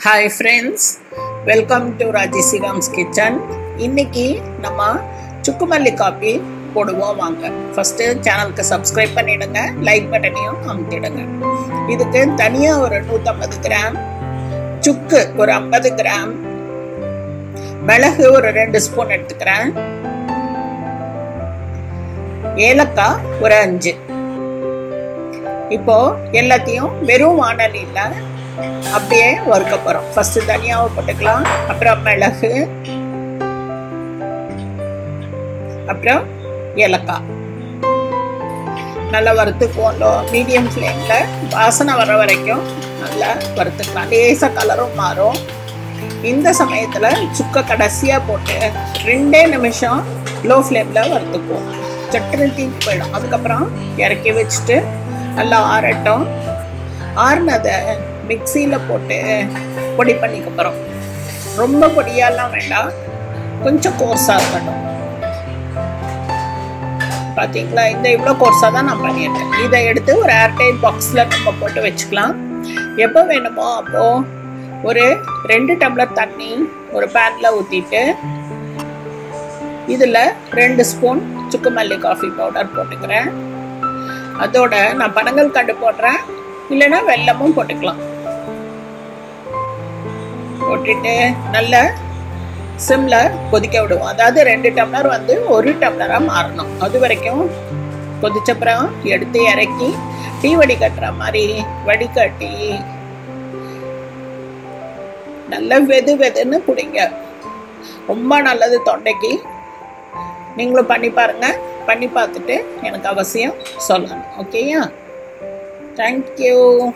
hi friends welcome to ராஜேசிகாம்ஸ் kitchen இன்னைக்கு நம்ம சுக்குமல்லி காப்பி போடுவோம் வாங்க ஃபஸ்ட்டு சேனலுக்கு சப்ஸ்கிரைப் பண்ணிடுங்க லைக் பட்டனையும் அமுத்திடுங்க இதுக்கு தனியாக ஒரு நூற்றம்பது கிராம் சுக்கு ஒரு ஐம்பது கிராம் மிளகு ஒரு ரெண்டு ஸ்பூன் எடுத்துக்கிறேன் ஏலக்காய் ஒரு அஞ்சு இப்போ எல்லாத்தையும் வெறும் வானலியில் அப்படியே வறுக்க போகிறோம் ஃபர்ஸ்ட் தனியாவை போட்டுக்கலாம் அப்புறம் மிளகு அப்புறம் ஏலக்காய் நல்லா வறுத்துக்குவோம் லோ மீடியம் ஃப்ளேமில் வாசனை வர வரைக்கும் நல்லா வறுத்துக்கலாம் லேசாக கலரும் மாறும் இந்த சமயத்தில் சுக்கை கடைசியாக போட்டு ரெண்டே நிமிஷம் லோ ஃப்ளேமில் வறுத்துக்குவோம் சட்டுன்னு தீஞ்சு போயிடும் அதுக்கப்புறம் இறக்கி வச்சுட்டு நல்லா ஆறட்டும் ஆறுனதை மிக்சியில் போட்டு பொடி பண்ணிக்க போகிறோம் ரொம்ப பொடியாலாம் வேண்டாம் கொஞ்சம் கோர்ஸாக இருக்கட்டும் பார்த்தீங்களா இந்த இவ்வளோ கோர்ஸாக தான் நான் பண்ணியிருக்கேன் இதை எடுத்து ஒரு ஏர்டைட் பாக்ஸில் நம்ம போட்டு வச்சுக்கலாம் எப்போ வேணுமோ அப்போது ஒரு ரெண்டு டம்ளர் தண்ணி ஒரு பேனில் ஊற்றிட்டு இதில் ரெண்டு ஸ்பூன் சுக்குமல்லி காஃபி பவுடர் போட்டுக்கிறேன் அதோட நான் பனங்கள் கண்டு போடுறேன் இல்லைன்னா வெல்லமும் போட்டுக்கலாம் போட்டுட்டு நல்ல சிம்மில் கொதிக்க விடுவோம் அதாவது ரெண்டு டம்ளர் வந்து ஒரு டம்ளராக மாறணும் அது வரைக்கும் கொதிச்சப்புறம் எடுத்து இறக்கி டீ வடிகட்டுற மாதிரி வடிகட்டி நல்ல வெது வெதுன்னு குடிங்க ரொம்ப நல்லது தொண்டைக்கு நீங்களும் பண்ணி பாருங்க பண்ணி பார்த்துட்டு எனக்கு அவசியம் சொல்லணும் ஓகேயா தேங்க்யூ